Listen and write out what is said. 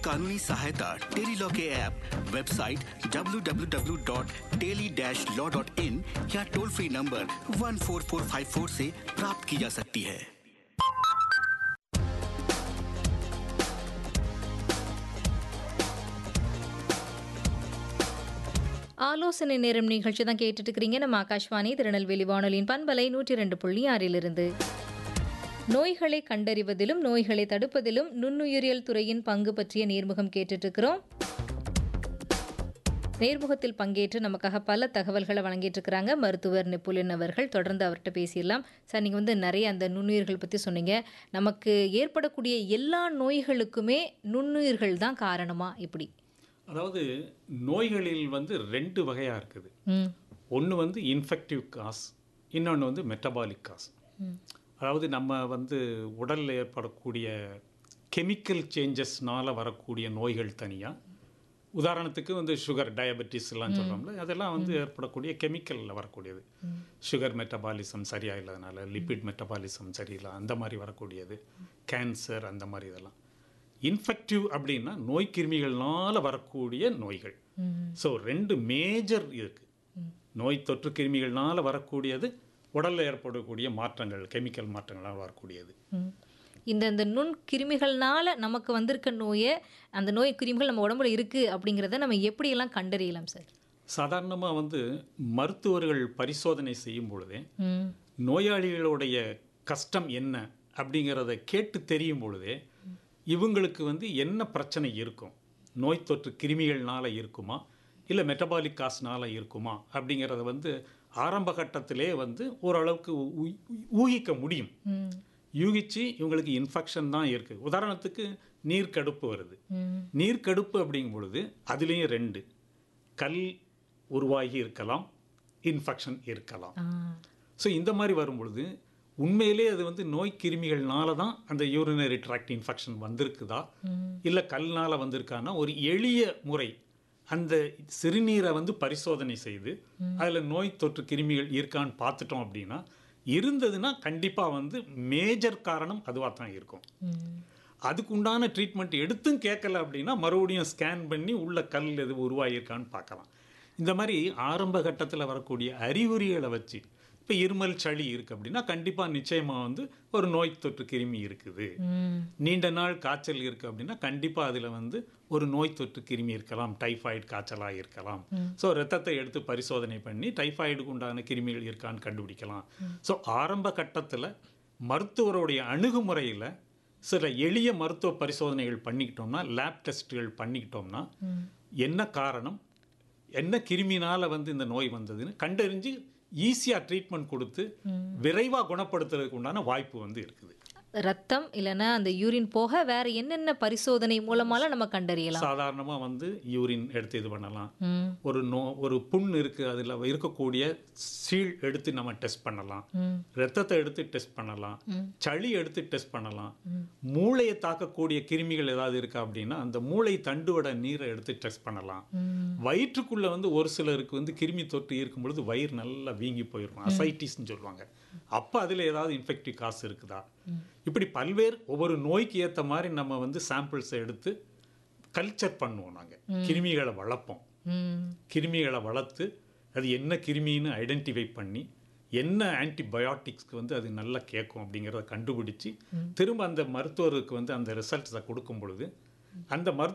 कानूनी सहायता tele law के ऐप वेबसाइट www.teli-law.in या टोल फ्री नंबर 14454 से प्राप्त की जा सकती है ஆலோசனை நேரம் நிகழ்ச்சி தான் கேட்டுட்டு இருக்கிறீங்க நம்ம ஆகாஷ்வாணி திருநெல்வேலி வானொலியின் பண்பலை நூற்றி ரெண்டு புள்ளி ஆறிலிருந்து நோய்களை கண்டறிவதிலும் நோய்களை தடுப்பதிலும் நுண்ணுயிரியல் துறையின் பங்கு பற்றிய நேர்முகம் கேட்டுட்டு இருக்கிறோம் நேர்முகத்தில் பங்கேற்று நமக்காக பல தகவல்களை வழங்கிட்டு இருக்கிறாங்க மருத்துவர் நெப்புலின் அவர்கள் தொடர்ந்து அவர்கிட்ட பேசிடலாம் சார் நீங்கள் வந்து நிறைய அந்த நுண்ணுயிர்கள் பற்றி சொன்னீங்க நமக்கு ஏற்படக்கூடிய எல்லா நோய்களுக்குமே நுண்ணுயிர்கள் தான் காரணமா இப்படி அதாவது நோய்களில் வந்து ரெண்டு வகையாக இருக்குது ம் ஒன்று வந்து இன்ஃபெக்டிவ் காஸ் இன்னொன்று வந்து மெட்டபாலிக் காஸ் அதாவது நம்ம வந்து உடலில் ஏற்படக்கூடிய கெமிக்கல் சேஞ்சஸ்னால வரக்கூடிய நோய்கள் தனியாக உதாரணத்துக்கு வந்து சுகர் டயபெட்டிஸ் எல்லாம் சொல்கிறோம்ல அதெல்லாம் வந்து ஏற்படக்கூடிய கெமிக்கலில் வரக்கூடியது சுகர் மெட்டபாலிசம் சரியாக இல்லாதனால லிப்பிட் மெட்டபாலிசம் சரியில்லை அந்த மாதிரி வரக்கூடியது கேன்சர் அந்த மாதிரி இதெல்லாம் இன்ஃபெக்டிவ் அப்படின்னா நோய் கிருமிகள்னால வரக்கூடிய நோய்கள் ஸோ ரெண்டு மேஜர் இருக்கு நோய் தொற்று கிருமிகள்னால வரக்கூடியது உடலில் ஏற்படக்கூடிய மாற்றங்கள் கெமிக்கல் மாற்றங்களால் வரக்கூடியது ம். இந்த இந்த நுண் கிருமிகள்னால நமக்கு வந்திருக்க நோயை அந்த நோய் கிருமிகள் நம்ம உடம்புல இருக்கு அப்படிங்கிறத நம்ம எப்படியெல்லாம் கண்டறியலாம் சார் சாதாரணமாக வந்து மருத்துவர்கள் பரிசோதனை செய்யும் பொழுதே ம் நோயாளிகளுடைய கஷ்டம் என்ன அப்படிங்கிறத கேட்டு தெரியும் பொழுதே இவங்களுக்கு வந்து என்ன பிரச்சனை இருக்கும் நோய் தொற்று கிருமிகள்னால இருக்குமா இல்லை மெட்டபாலிக் காஸ்னால இருக்குமா அப்படிங்கிறத வந்து ஆரம்ப கட்டத்திலே வந்து ஓரளவுக்கு ஊ- ஊகிக்க முடியும் ம் யூகிச்சு இவங்களுக்கு இன்ஃபெக்ஷன் தான் இருக்குது உதாரணத்துக்கு நீர்க்கடுப்பு வருது ம் நீர்க்கடுப்பு அப்படிங்கும் பொழுது அதுலேயும் ரெண்டு கல் உருவாகி இருக்கலாம் இன்ஃபெக்ஷன் இருக்கலாம் ஆ ஸோ இந்த மாதிரி வரும் பொழுது உண்மையிலே அது வந்து நோய் கிருமிகள்னால தான் அந்த யூரினரி ட்ராக்ட் இன்ஃபெக்ஷன் வந்திருக்குதா இல்லை கல்னால வந்திருக்கான்னா ஒரு எளிய முறை அந்த சிறுநீரை வந்து பரிசோதனை செய்து அதில் நோய் தொற்று கிருமிகள் இருக்கான்னு பார்த்துட்டோம் அப்படின்னா இருந்ததுன்னா கண்டிப்பாக வந்து மேஜர் காரணம் அதுவாக தான் இருக்கும் ம் அதுக்கு உண்டான ட்ரீட்மெண்ட் எடுத்தும் கேட்கல அப்படின்னா மறுபடியும் ஸ்கேன் பண்ணி உள்ள கல் எது உருவாகியிருக்கான்னு பார்க்கலாம் இந்த மாதிரி ஆரம்ப கட்டத்தில் வரக்கூடிய அறிகுறிகளை வச்சு இப்போ இருமல் சளி இருக்குது அப்படின்னா கண்டிப்பாக நிச்சயமாக வந்து ஒரு நோய் தொற்று கிருமி இருக்குது ம் நீண்ட நாள் காய்ச்சல் இருக்குது அப்படின்னா கண்டிப்பாக அதில் வந்து ஒரு நோய் தொற்று கிருமி இருக்கலாம் டைஃபாய்டு காய்ச்சலாக இருக்கலாம் ஸோ ரத்தத்தை எடுத்து பரிசோதனை பண்ணி டைஃபாய்டுக்கு உண்டான கிருமிகள் இருக்கான்னு கண்டுபிடிக்கலாம் ஸோ ஆரம்ப கட்டத்தில் மருத்துவருடைய அணுகுமுறையில் சில எளிய மருத்துவ பரிசோதனைகள் பண்ணிக்கிட்டோம்னா லேப் டெஸ்ட்டுகள் பண்ணிக்கிட்டோம்னா என்ன காரணம் என்ன கிருமினால வந்து இந்த நோய் வந்ததுன்னு கண்டறிஞ்சு ஈஸியாக ட்ரீட்மெண்ட் கொடுத்து விரைவாக குணப்படுத்துறதுக்கு உண்டான வாய்ப்பு வந்து இருக்குது ரத்தம் இல்லைன்னா அந்த யூரின் போக வேற என்னென்ன பரிசோதனை மூலமாலாம் நம்ம கண்டறியலாம் சாதாரணமாக வந்து யூரின் எடுத்து இது பண்ணலாம் ம் ஒரு நோ ஒரு புண் இருக்குது அதில் இருக்கக்கூடிய சீழ் எடுத்து நம்ம டெஸ்ட் பண்ணலாம் ம் ரத்தத்தை எடுத்து டெஸ்ட் பண்ணலாம் சளி எடுத்து டெஸ்ட் பண்ணலாம் மூளையை தாக்கக்கூடிய கிருமிகள் ஏதாவது இருக்கா அப்படின்னா அந்த மூளை தண்டுவட நீரை எடுத்து டெஸ்ட் பண்ணலாம் வயிற்றுக்குள்ள வந்து ஒரு சிலருக்கு வந்து கிருமி தொற்று இருக்கும் பொழுது வயிறு நல்லா வீங்கி போயிடும் அசைட்டிஸ்ன்னு சொல்லுவாங்க அப்போ அதில் ஏதாவது இன்ஃபெக்டிவ் காசு இருக்குதா இப்படி பல்வேறு ஒவ்வொரு நோய்க்கு ஏற்ற மாதிரி நம்ம வந்து சாம்பிள்ஸை எடுத்து கல்ச்சர் பண்ணுவோம் நாங்கள் கிருமிகளை வளர்ப்போம் ம் கிருமிகளை வளர்த்து அது என்ன கிருமின்னு ஐடென்டிஃபை பண்ணி என்ன ஆன்டிபயோட்டிக்ஸ்க்கு வந்து அது நல்லா கேட்கும் அப்படிங்கிறத கண்டுபிடிச்சி திரும்ப அந்த மருத்துவருக்கு வந்து அந்த ரிசல்ட்ஸை கொடுக்கும் பொழுது அந்த மருத்துவ